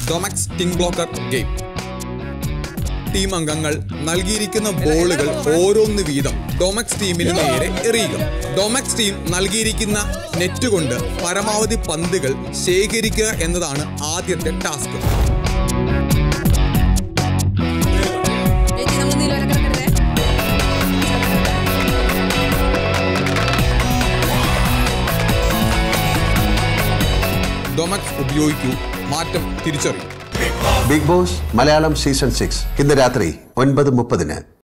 ഡൊമക്സ് ടിങ് blocker game team അംഗങ്ങൾ നൽകിയിരിക്കുന്ന ബോളുകൾ ഓരോന്ന് വീതം ഡൊമക്സ് ടീമിന് നേരെ എറിയുക ഡൊമക്സ് ടീം നൽകിയിരിക്കുന്ന നെറ്റ് കൊണ്ട് പരമാവധി പന്തുകൾ ശേഖരിക്കുക എന്നതാണ് ആദ്യത്തെ ടാസ്ക് ചേച്ചി നമുക്ക് നീല കിടക്കരുതേ ഡൊമക്സ് ഉപയോഗിക്കൂ മാറ്റം തിരിച്ചറിയൂ Big Boss Malayalam season six ഇന്ന് രാത്രി ഒൻപത് മുപ്പതിന്